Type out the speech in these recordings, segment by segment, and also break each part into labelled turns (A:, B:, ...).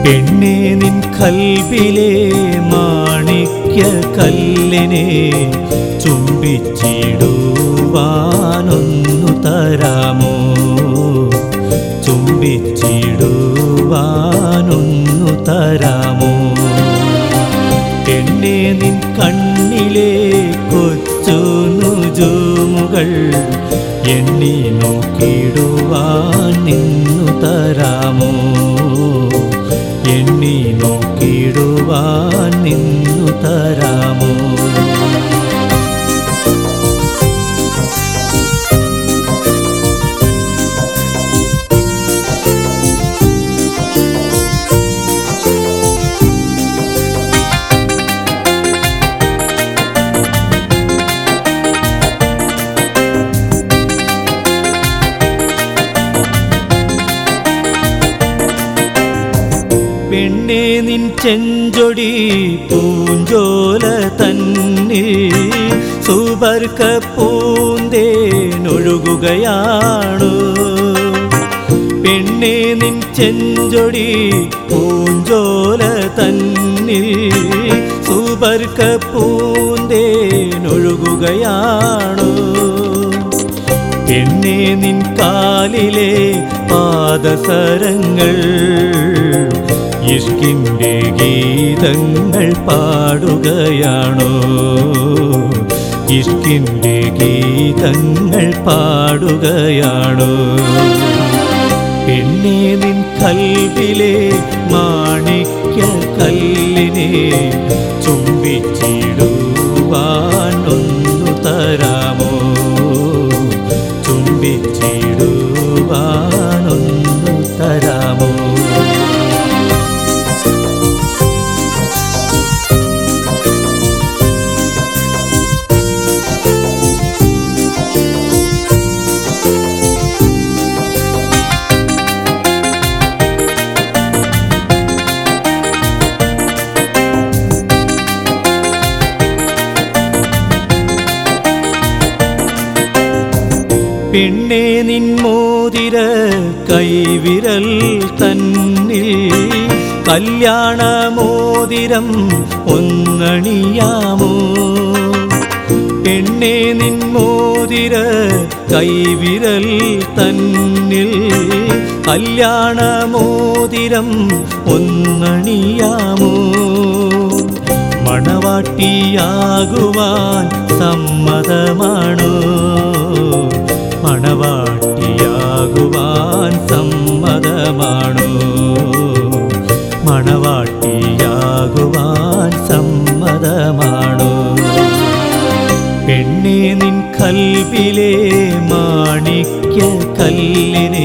A: പെണ്ണെ നിൻ കൽബിലെ മാണിക്യ കല്ലിനെ ചുംബിച്ചിടുവാനൊന്നു തരാമോ ചുംബിച്ചിടുവാനൊന്നു തരാമോ എന്നെ നിൻ കണ്ണിലെ കൊച്ചു നുജുമുകൾ എണ്ണി നോക്കിടുവാൻ നിന്നു തരാമോ എണ്ണി നോക്കിടുവാൻ നിന്നു തരാമോ പെണ്ണെ നിൻ ചെഞ്ചൊടി പൂഞ്ചോല തന്നിൽ സുബർക്ക പൂന്തേനൊഴുകുകയാണു പെണ്ണെ നിൻ ചെഞ്ചൊടി പൂഞ്ചോല തന്നിൽ സുബർക്ക പൂന്തേനൊഴുകുകയാണു എന്നെ നിൻ കാലിലെ പാദസരങ്ങൾ ഇഷ്കിൻ്റെ ഗീതങ്ങൾ പാടുകയാണോ ഇഷ്കിൻ്റെ ഗീതങ്ങൾ പാടുകയാണോ എന്നെ നിൻ കൽവിലെ മാണിക്യ കല്ലിനെ ചുംബിച്ചിടുവാൻ ഒന്നു തരാമോ ചുംബിച്ചിടുവാൻ ഒന്നു തരാമോ പെണ്ണെ നിൻ മോതിര കൈവിരൽ തന്നിൽ കല്യാണ മോതിരം ഒന്നണിയാമോ പെണ്ണെ നിൻ മോതിര കൈവിരൽ തന്നിൽ കല്യാണ മോതിരം ഒന്നണിയാമോ മണവാട്ടിയാകുവാൻ സമ്മതമാണോ മണവാട്ടിയാകുവാൻ സമ്മതമാണോ മണവാട്ടിയാകുവാൻ സമ്മതമാണോ പെണ്ണെ നിൻ കൽവിലെ മാണിക്യ കല്ലിനെ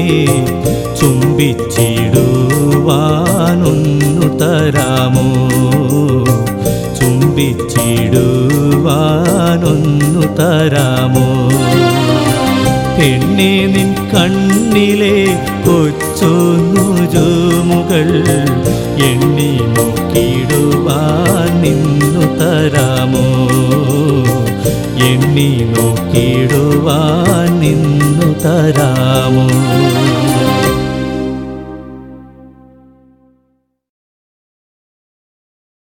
A: ചുംബിച്ചിടുവാനൊന്നു തരാമോ ചുംബിച്ചിടുവാനൊന്നു തരാമോ പെണ്ണെ നിൻ കണ്ണിലെ കൊച്ചൊന്നു ജോമുകൾ എണ്ണി നോക്കിടുവാൻ നിന്നു തരാമോ എണ്ണി നോക്കിടുവാൻ നിന്നു തരാമോ